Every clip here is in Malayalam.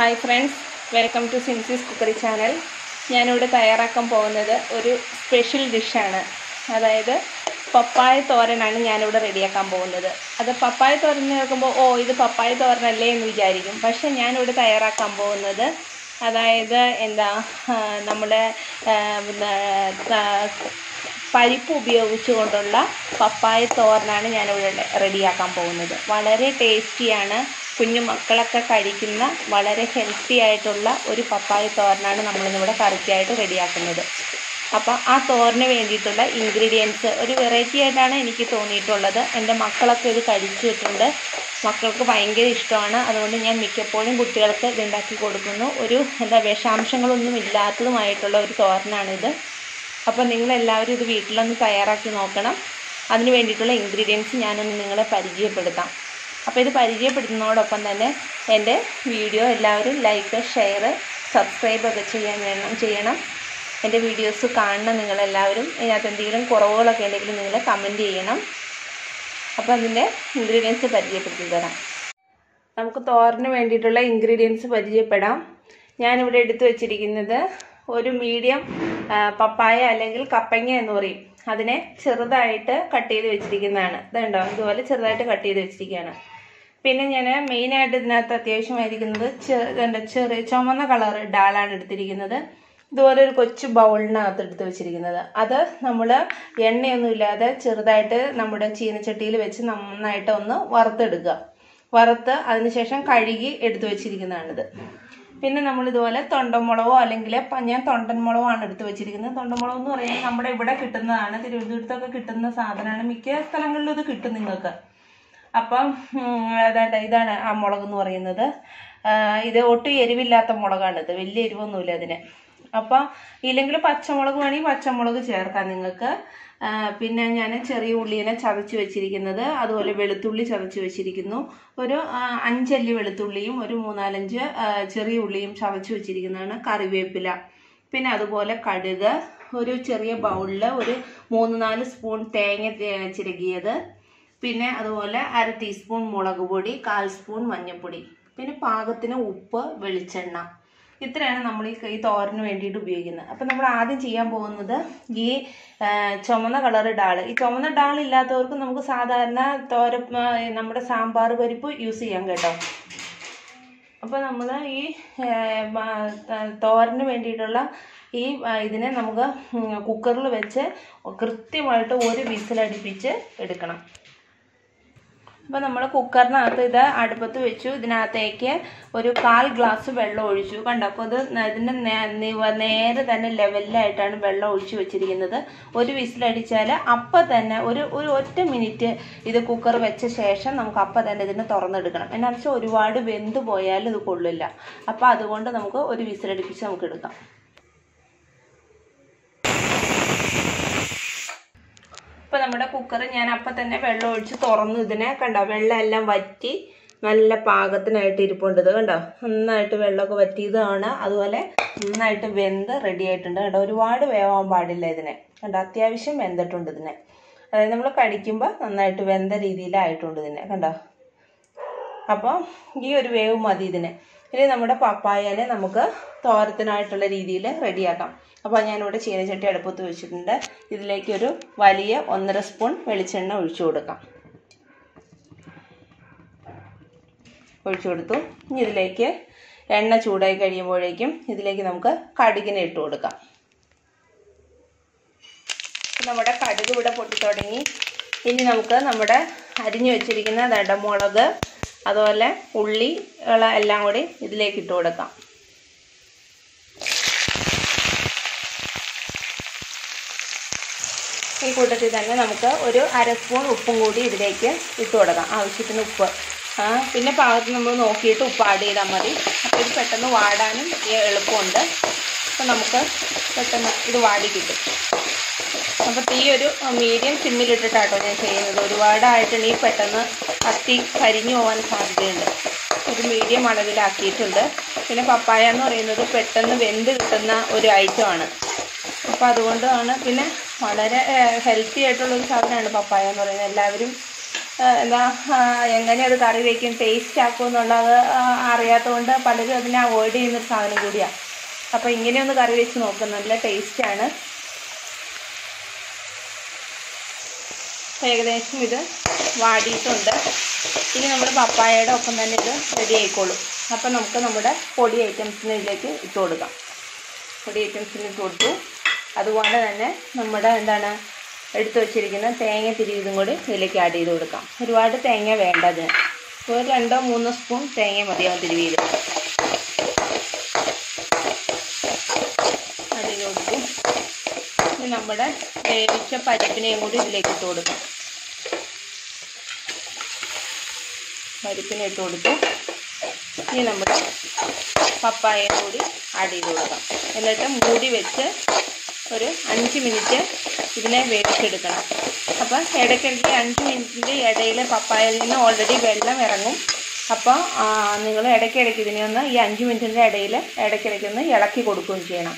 ഹായ് ഫ്രണ്ട്സ് വെൽക്കം ടു സിൻസീസ് കുക്കറി ചാനൽ ഞാനിവിടെ തയ്യാറാക്കാൻ പോകുന്നത് ഒരു സ്പെഷ്യൽ ഡിഷാണ് അതായത് പപ്പായ തോരനാണ് ഞാനിവിടെ റെഡിയാക്കാൻ പോകുന്നത് അത് പപ്പായ തോരൻ എന്ന് കേൾക്കുമ്പോൾ ഓ ഇത് പപ്പായ തോരനല്ലേ എന്ന് വിചാരിക്കും പക്ഷേ ഞാനിവിടെ തയ്യാറാക്കാൻ പോകുന്നത് അതായത് എന്താ ആ, നമ്മുടെ ആ, പിന്നെ, ആ, പരിപ്പ് ഉപയോഗിച്ചുകൊണ്ടുള്ള പപ്പായ തോരനാണ് ഞാനിവിടെ റെഡിയാക്കാൻ പോകുന്നത് വളരെ ടേസ്റ്റിയാണ് കുഞ്ഞു മക്കളൊക്കെ കഴിക്കുന്ന വളരെ ഹെൽത്തി ആയിട്ടുള്ള ഒരു പപ്പായ തോരനാണ് നമ്മളിന്നിവിടെ കറിക്കായിട്ട് റെഡിയാക്കുന്നത് അപ്പോൾ ആ തോരന് വേണ്ടിയിട്ടുള്ള ഇൻഗ്രീഡിയൻസ് ഒരു വെറൈറ്റി ആയിട്ടാണ് എനിക്ക് തോന്നിയിട്ടുള്ളത് എൻ്റെ മക്കളൊക്കെ ഇത് കഴിച്ചിട്ടുണ്ട് മക്കൾക്ക് ഭയങ്കര ഇഷ്ടമാണ് അതുകൊണ്ട് ഞാൻ മിക്കപ്പോഴും കുട്ടികൾക്ക് ഇത് ഉണ്ടാക്കി കൊടുക്കുന്നു ഒരു എന്താ വിഷാംശങ്ങളൊന്നും ഇല്ലാത്തതുമായിട്ടുള്ള ഒരു തോരനാണിത് അപ്പോൾ നിങ്ങളെല്ലാവരും ഇത് വീട്ടിലൊന്ന് തയ്യാറാക്കി നോക്കണം അതിന് വേണ്ടിയിട്ടുള്ള ഇൻഗ്രീഡിയൻസ് ഞാനൊന്ന് നിങ്ങളെ പരിചയപ്പെടുത്താം അപ്പോൾ ഇത് പരിചയപ്പെടുത്തുന്നതോടൊപ്പം തന്നെ എൻ്റെ വീഡിയോ എല്ലാവരും ലൈക്ക് ഷെയർ സബ്സ്ക്രൈബ് ഒക്കെ ചെയ്യാൻ വേണം ചെയ്യണം എൻ്റെ വീഡിയോസ് കാണണം നിങ്ങളെല്ലാവരും ഇതിനകത്ത് എന്തെങ്കിലും കുറവുകളൊക്കെ ഉണ്ടെങ്കിൽ നിങ്ങൾ കമൻറ്റ് ചെയ്യണം അപ്പോൾ അതിൻ്റെ ഇൻഗ്രീഡിയൻസ് പരിചയപ്പെടുത്തി തരാം നമുക്ക് തോരന് വേണ്ടിയിട്ടുള്ള ഇൻഗ്രീഡിയൻസ് പരിചയപ്പെടാം ഞാനിവിടെ എടുത്തു വച്ചിരിക്കുന്നത് ഒരു മീഡിയം പപ്പായ അല്ലെങ്കിൽ കപ്പങ്ങ എന്ന് പറയും അതിനെ ചെറുതായിട്ട് കട്ട് ചെയ്ത് വെച്ചിരിക്കുന്നതാണ് ഇതുണ്ടോ ഇതുപോലെ ചെറുതായിട്ട് കട്ട് ചെയ്ത് വെച്ചിരിക്കുകയാണ് പിന്നെ ഞാൻ മെയിനായിട്ട് ഇതിനകത്ത് അത്യാവശ്യമായിരിക്കുന്നത് ചെറുതുണ്ട് ചെറിയ ചുമന്ന കളർ ഡാളാണ് എടുത്തിരിക്കുന്നത് ഇതുപോലെ ഒരു കൊച്ചു ബൗളിനകത്ത് എടുത്ത് വെച്ചിരിക്കുന്നത് അത് നമ്മൾ എണ്ണയൊന്നും ഇല്ലാതെ ചെറുതായിട്ട് നമ്മുടെ ചീനച്ചട്ടിയിൽ വെച്ച് നന്നായിട്ട് ഒന്ന് വറുത്തെടുക്കുക വറുത്ത് അതിനുശേഷം കഴുകി എടുത്തു വെച്ചിരിക്കുന്നതാണിത് പിന്നെ നമ്മൾ ഇതുപോലെ തൊണ്ടമുളകോ അല്ലെങ്കിൽ പ- ഞാൻ തൊണ്ടൻ മുളകാണ് എടുത്ത് വെച്ചിരിക്കുന്നത് തൊണ്ടമുളക് എന്ന് പറയുന്നത് നമ്മുടെ ഇവിടെ കിട്ടുന്നതാണ് തിരുവനന്തപുരത്തൊക്കെ കിട്ടുന്ന സാധനമാണ് മിക്ക സ്ഥലങ്ങളിലും ഇത് കിട്ടും നിങ്ങൾക്ക് അപ്പം ഉം, അതാണ്ട് ഇതാണ് ആ മുളക് എന്ന് പറയുന്നത് ആ, ഇത് ഒട്ടും എരിവില്ലാത്ത മുളകാണിത് വലിയ എരിവൊന്നുമില്ല അതിന് അപ്പം ഇല്ലെങ്കിൽ പച്ചമുളക് വേണമെങ്കിൽ പച്ചമുളക് ചേർക്കാം നിങ്ങൾക്ക് ആ, പിന്നെ ഞാൻ ചെറിയ ഉള്ളിനെ ചതച്ച് വെച്ചിരിക്കുന്നത് അതുപോലെ വെളുത്തുള്ളി ചതച്ച് വെച്ചിരിക്കുന്നു ഒരു ആ, അഞ്ചല്ലി വെളുത്തുള്ളിയും ഒരു മൂന്നാലഞ്ച് ആ, ചെറിയ ഉള്ളിയും ചതച്ച് വെച്ചിരിക്കുന്നതാണ് കറിവേപ്പില പിന്നെ അതുപോലെ കടുക് ഒരു ചെറിയ ബൗളിൽ ഒരു മൂന്ന് നാല് സ്പൂൺ തേങ്ങ തേ- ചിരകിയത് പിന്നെ അതുപോലെ അര ടീസ്പൂൺ മുളക് പൊടി കാൽ സ്പൂൺ മഞ്ഞൾപ്പൊടി പിന്നെ പാകത്തിന് ഉപ്പ് വെളിച്ചെണ്ണ ഇത്രയാണ് നമ്മൾ ഈ ഈ തോരന് വേണ്ടിയിട്ട് ഉപയോഗിക്കുന്നത് അപ്പം നമ്മൾ ആദ്യം ചെയ്യാൻ പോകുന്നത് ഈ ആ, ചുമന്ന കളറ് ഡാൾ ഈ ചുമന്ന ഡാൾ ഇല്ലാത്തവർക്ക് നമുക്ക് സാധാരണ തോര ആ, നമ്മുടെ സാമ്പാർ പരിപ്പ് യൂസ് ചെയ്യാം കേട്ടോ അപ്പോൾ നമ്മൾ ഈ തോരന് വേണ്ടിയിട്ടുള്ള ഈ ആ, ഇതിനെ നമുക്ക് കുക്കറിൽ വെച്ച് കൃത്യമായിട്ട് ഒരു വിസിലടിപ്പിച്ച് എടുക്കണം അപ്പോൾ നമ്മൾ കുക്കറിനകത്ത് ഇത് അടുപ്പത്ത് വെച്ചു ഇതിനകത്തേക്ക് ഒരു കാൽ ഗ്ലാസ് വെള്ളം ഒഴിച്ചു കണ്ടോ അപ്പോൾ ഇത് ഇതിൻ്റെ നേ- നിവ- നേരെ തന്നെ ലെവലിലായിട്ടാണ് വെള്ളം ഒഴിച്ചു വെച്ചിരിക്കുന്നത് ഒരു വിസിലടിച്ചാൽ അപ്പം തന്നെ ഒരു ഒരു ഒറ്റ മിനിറ്റ് ഇത് കുക്കർ വെച്ച ശേഷം നമുക്ക് അപ്പം തന്നെ ഇതിനെ തുറന്നെടുക്കണം എന്നാന്ന് വെച്ചാൽ ഒരുപാട് വെന്ത് പോയാൽ ഇത് കൊള്ളില്ല അപ്പോൾ അതുകൊണ്ട് നമുക്ക് ഒരു വിസിലടിപ്പിച്ച് നമുക്ക് എടുക്കാം ഇപ്പം നമ്മുടെ കുക്കർ ഞാൻ അപ്പം തന്നെ വെള്ളം ഒഴിച്ച് തുറന്നു ഇതിനെ കണ്ടോ വെള്ളം എല്ലാം വറ്റി നല്ല പാകത്തിനായിട്ട് ഇരിപ്പുണ്ട് ഇത് കണ്ടോ നന്നായിട്ട് വെള്ളമൊക്കെ വറ്റിയതാണ് അതുപോലെ നന്നായിട്ട് വെന്ത് റെഡി ആയിട്ടുണ്ട് കണ്ടോ ഒരുപാട് വേവാൻ പാടില്ല ഇതിനെ കണ്ടോ അത്യാവശ്യം വെന്തിട്ടുണ്ട് ഇതിനെ അതായത് നമ്മൾ കടിക്കുമ്പോൾ നന്നായിട്ട് വെന്ത രീതിയിലായിട്ടുണ്ട് ഇതിനെ കണ്ടോ അപ്പോൾ ഈ ഒരു വേവ് മതി ഇതിന് ഇനി നമ്മുടെ പപ്പായനെ നമുക്ക് തോരത്തിനായിട്ടുള്ള രീതിയിൽ റെഡിയാക്കാം അപ്പോൾ ഞാനിവിടെ ചീനച്ചട്ടി അടുപ്പത്ത് വെച്ചിട്ടുണ്ട് ഇതിലേക്ക് ഒരു വലിയ ഒന്നര സ്പൂൺ വെളിച്ചെണ്ണ ഒഴിച്ചു കൊടുക്കാം ഒഴിച്ചു കൊടുത്തു ഇനി ഇതിലേക്ക് എണ്ണ ചൂടായി കഴിയുമ്പോഴേക്കും ഇതിലേക്ക് നമുക്ക് കടുകിനെ ഇട്ട് കൊടുക്കാം നമ്മുടെ കടുക് ഇവിടെ പൊട്ടി തുടങ്ങി ഇനി നമുക്ക് നമ്മുടെ അരിഞ്ഞു വെച്ചിരിക്കുന്ന ദടമുളക് അതുപോലെ ഉള്ളി ഉള്ള എല്ലാം കൂടി ഇതിലേക്ക് ഇട്ട് കൊടുക്കാം ഈ കൂട്ടത്തിൽ തന്നെ നമുക്ക് ഒരു അര സ്പൂൺ ഉപ്പും കൂടി ഇതിലേക്ക് ഇട്ട് കൊടുക്കാം ആവശ്യത്തിന് ഉപ്പ് ആ പിന്നെ പാകത്തിന് നമ്മൾ നോക്കിയിട്ട് ഉപ്പ് ആഡ് ചെയ്താൽ മതി അപ്പോൾ ഇത് പെട്ടെന്ന് വാടാനും ഈ എളുപ്പമുണ്ട് അപ്പോൾ നമുക്ക് പെട്ടെന്ന് ഇത് വാടി കിട്ടും അപ്പോൾ തീ ഒരു മീഡിയം സിമ്മിലിട്ടിട്ടാട്ടോ ഞാൻ ചെയ്യുന്നത് ഒരുപാടായിട്ടുണ്ടെങ്കിൽ പെട്ടെന്ന് കത്തി കരിഞ്ഞു പോകാൻ സാധ്യതയുണ്ട് ഒരു മീഡിയം അളവിലാക്കിയിട്ടുണ്ട് പിന്നെ പപ്പായ എന്ന് പറയുന്നത് പെട്ടെന്ന് വെന്ത് കിട്ടുന്ന ഒരു ഐറ്റമാണ് അപ്പോൾ അതുകൊണ്ടാണ് പിന്നെ വളരെ ഹെൽത്തി ആയിട്ടുള്ള ഒരു സാധനമാണ് പപ്പായ എന്ന് പറയുന്നത് എല്ലാവരും ആ, എന്താ ആ, എങ്ങനെ അത് കറി വയ്ക്കും ടേസ്റ്റ് ആക്കും എന്നുള്ളത് ആ, അറിയാത്തതുകൊണ്ട് പലരും അതിനെ അവോയ്ഡ് ചെയ്യുന്നൊരു സാധനം കൂടിയാണ് അപ്പോൾ ഇങ്ങനെയൊന്ന് കറി വെച്ച് നോക്കും നല്ല ടേസ്റ്റാണ് ഏകദേശം ഇത് വാടിയിട്ടുണ്ട് ഇനി നമ്മുടെ പപ്പായയുടെ ഒപ്പം തന്നെ ഇത് റെഡി ആയിക്കോളും അപ്പോൾ നമുക്ക് നമ്മുടെ പൊടി ഐറ്റംസിന് ഇതിലേക്ക് ഇട്ട് കൊടുക്കാം പൊടി ഐറ്റംസിന് ഇട്ട് കൊടുത്തു അതുപോലെ തന്നെ നമ്മുടെ എന്താണ് എടുത്തു വെച്ചിരിക്കുന്ന തേങ്ങ തിരിയതും കൂടി ഇതിലേക്ക് ആഡ് ചെയ്ത് കൊടുക്കാം ഒരുപാട് തേങ്ങ വേണ്ട അതിന് ഒരു രണ്ടോ മൂന്നോ സ്പൂൺ തേങ്ങ മതിയാവും തിരുവിയിൽ ആഡ് ചെയ്ത് കൊടുത്തു ഇനി നമ്മുടെ വേവിച്ച പരിപ്പിനെയും കൂടി ഇതിലേക്ക് ഇട്ട് കൊടുക്കാം പരിപ്പിനെ ഇട്ട് കൊടുത്തു ഇനി നമ്മുടെ പപ്പായയും കൂടി ആഡ് ചെയ്ത് കൊടുക്കാം എന്നിട്ട് മൂടി വെച്ച് ഒരു അഞ്ച് മിനിറ്റ് ഇതിനെ വേവിച്ചെടുക്കണം അപ്പം ഇടയ്ക്കിടയ്ക്ക് അഞ്ച് മിനിറ്റിൻ്റെ ഇടയിൽ പപ്പായയിൽ നിന്ന് ഓൾറെഡി വെള്ളം ഇറങ്ങും അപ്പോൾ നിങ്ങൾ ഇടയ്ക്കിടയ്ക്ക് ഇതിനെ ഒന്ന് ഈ അഞ്ച് മിനിറ്റിൻ്റെ ഇടയിൽ ഇടയ്ക്കിടയ്ക്ക് ഒന്ന് ഇളക്കി കൊടുക്കുകയും ചെയ്യണം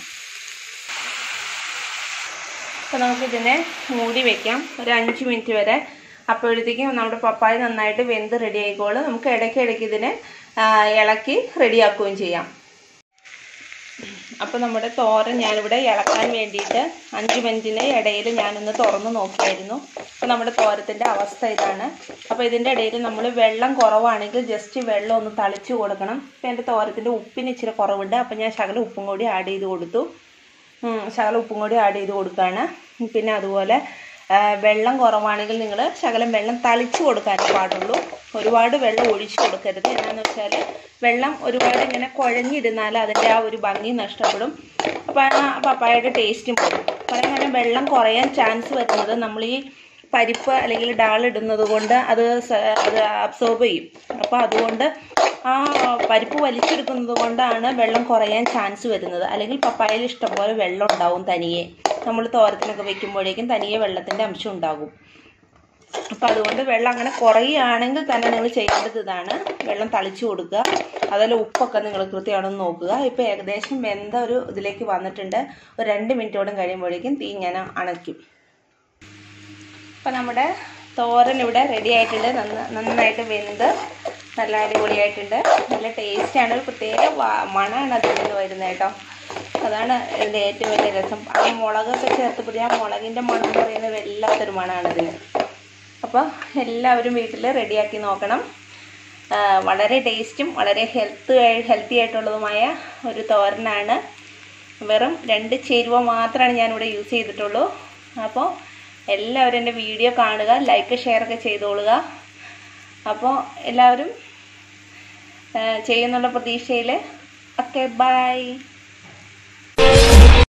അപ്പോൾ നമുക്കിതിനെ മൂടി വെക്കാം ഒരു അഞ്ച് മിനിറ്റ് വരെ അപ്പോഴത്തേക്കും നമ്മുടെ പപ്പായ നന്നായിട്ട് വെന്ത് റെഡി ആയിക്കോളും നമുക്ക് ഇടയ്ക്ക് ഇടയ്ക്ക് ഇതിനെ ആ, ഇളക്കി റെഡിയാക്കുകയും ചെയ്യാം അപ്പോൾ നമ്മുടെ തോരൻ ഞാനിവിടെ ഇളക്കാൻ വേണ്ടിയിട്ട് അഞ്ച് മിനിറ്റിന് ഇടയിൽ ഞാനൊന്ന് തുറന്ന് നോക്കിയായിരുന്നു അപ്പോൾ നമ്മുടെ തോരത്തിൻ്റെ അവസ്ഥ ഇതാണ് അപ്പോൾ ഇതിൻ്റെ ഇടയിൽ നമ്മൾ വെള്ളം കുറവാണെങ്കിൽ ജസ്റ്റ് വെള്ളം ഒന്ന് തളിച്ച് കൊടുക്കണം ഇപ്പോൾ എൻ്റെ തോരത്തിൻ്റെ ഉപ്പിന് ഇച്ചിരി കുറവുണ്ട് അപ്പോൾ ഞാൻ ശകലം ഉപ്പും കൂടി ആഡ് ചെയ്ത് കൊടുത്തു ഉം, ശകലം ഉപ്പും കൂടി ആഡ് ചെയ്ത് കൊടുക്കുകയാണ് പിന്നെ അതുപോലെ ആ, വെള്ളം കുറവാണെങ്കിൽ നിങ്ങൾ ശകലം വെള്ളം തളിച്ച് കൊടുക്കാനേ പാടുള്ളൂ ഒരുപാട് വെള്ളം ഒഴിച്ച് കൊടുക്കരുത് എന്നാന്ന് വെച്ചാൽ വെള്ളം ഒരുപാട് ഇങ്ങനെ കുഴഞ്ഞിരുന്നാൽ അതിൻ്റെ ആ ഒരു ഭംഗി നഷ്ടപ്പെടും അപ്പോൾ ആ പപ്പായയുടെ ടേസ്റ്റും പോകും അപ്പോൾ അങ്ങനെ വെള്ളം കുറയാൻ ചാൻസ് വരുന്നത് നമ്മൾ ഈ പരിപ്പ് അല്ലെങ്കിൽ ഡാൾ ഇടുന്നത് കൊണ്ട് അത് സ- അത് അബ്സോർബ് ചെയ്യും അപ്പോൾ അതുകൊണ്ട് ആ പരിപ്പ് വലിച്ചെടുക്കുന്നത് കൊണ്ടാണ് വെള്ളം കുറയാൻ ചാൻസ് വരുന്നത് അല്ലെങ്കിൽ പപ്പായയിൽ ഇഷ്ടംപോലെ വെള്ളം ഉണ്ടാവും തനിയെ നമ്മൾ തോരത്തിനൊക്കെ വെക്കുമ്പോഴേക്കും തനിയെ വെള്ളത്തിൻ്റെ അംശം ഉണ്ടാകും അപ്പം അതുകൊണ്ട് വെള്ളം അങ്ങനെ കുറയുകയാണെങ്കിൽ തന്നെ നിങ്ങൾ ചെയ്യേണ്ടത് ഇതാണ് വെള്ളം തളിച്ചു കൊടുക്കുക അതുപോലെ ഉപ്പൊക്കെ നിങ്ങൾ കൃത്യമാണെന്ന് നോക്കുക ഇപ്പോൾ ഏകദേശം വെന്ത ഒരു ഇതിലേക്ക് വന്നിട്ടുണ്ട് ഒരു രണ്ട് മിനിറ്റോടും കഴിയുമ്പോഴേക്കും തീ ഞാൻ അണയ്ക്കും അപ്പം നമ്മുടെ തോരൻ ഇവിടെ റെഡി ആയിട്ടുണ്ട് നന്ന നന്നായിട്ട് വെന്ത് നല്ല അടിപൊളിയായിട്ടുണ്ട് നല്ല ടേസ്റ്റാണ് ഒരു പ്രത്യേക വാ- മണമാണ് അതിൽ നിന്ന് വരുന്നത് കേട്ടോ അതാണ് ഇതിൻ്റെ ഏറ്റവും വലിയ രസം ആ മുളകൊക്കെ ചേർത്തപ്പോഴേ ആ മുളകിൻ്റെ മണം എന്ന് പറയുന്നത് വല്ലാത്തൊരു മണമാണ് ഇതിന് അപ്പോൾ എല്ലാവരും വീട്ടിൽ റെഡിയാക്കി നോക്കണം ആ, വളരെ ടേസ്റ്റും വളരെ ഹെൽത്ത് ഹെൽത്തി ആയിട്ടുള്ളതുമായ ഒരു തോരനാണ് വെറും രണ്ട് ചേരുവ മാത്രമാണ് ഞാനിവിടെ യൂസ് ചെയ്തിട്ടുള്ളൂ അപ്പോൾ എല്ലാവരും എൻ്റെ വീഡിയോ കാണുക ലൈക്ക് ഷെയർ ഒക്കെ ചെയ്തോളുക അപ്പോൾ എല്ലാവരും ആ, ചെയ്യുന്നുള്ള പ്രതീക്ഷയിൽ ഓക്കെ ബൈ